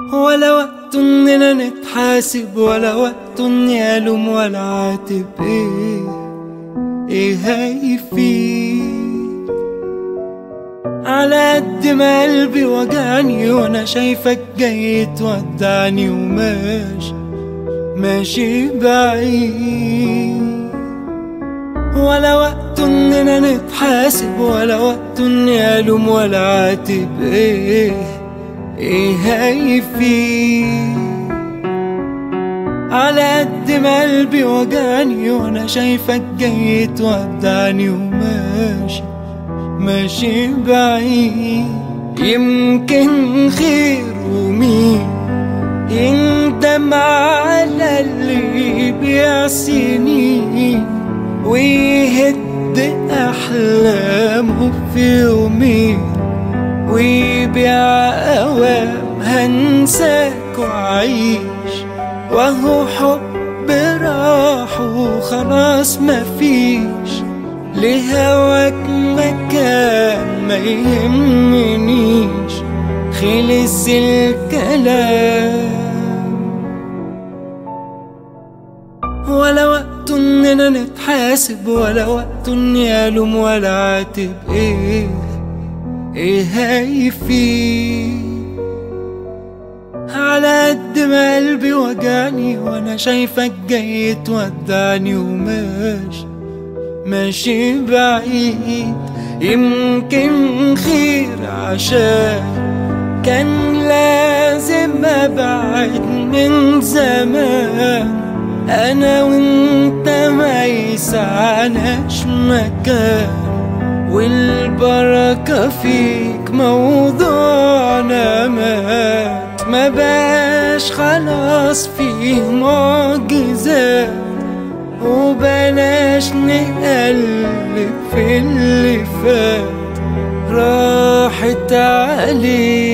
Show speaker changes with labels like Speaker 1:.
Speaker 1: ولا وقت اننا نتحاسب ولا وقت اني الوم ولا عاتب ايه ايه هيفيد على قد ما قلبي وجعني وانا شايفك جاي تودعني وماشي ماشي بعيد ولا وقت اننا نتحاسب ولا وقت اني الوم ولا عاتب ايه ايه هيفيد على قد ما قلبي وجعني وانا شايفك جاي تودعني وماشي ماشي بعيد يمكن خير ومين يندم على اللي بيعصيني ويهد أحلامه في يومين ويبيع أوام هنساك وعيش وهو حب راح وخلاص مفيش لهواك مكان ما يهمنيش خلص الكلام ولا وقت اننا نتحاسب ولا وقت اني الوم ولا عاتب ايه ايه هيفيد على قد ما قلبي وجعني وانا شايفك جاي تودعني وماشي ماشي بعيد يمكن خير عشان كان لازم ابعد من زمان انا وانت ما يسعناش مكان والبركة فيك موضوعنا مات ما بقاش خلاص فيه معجزات وبلاش نقلب في اللي فات راحت عليك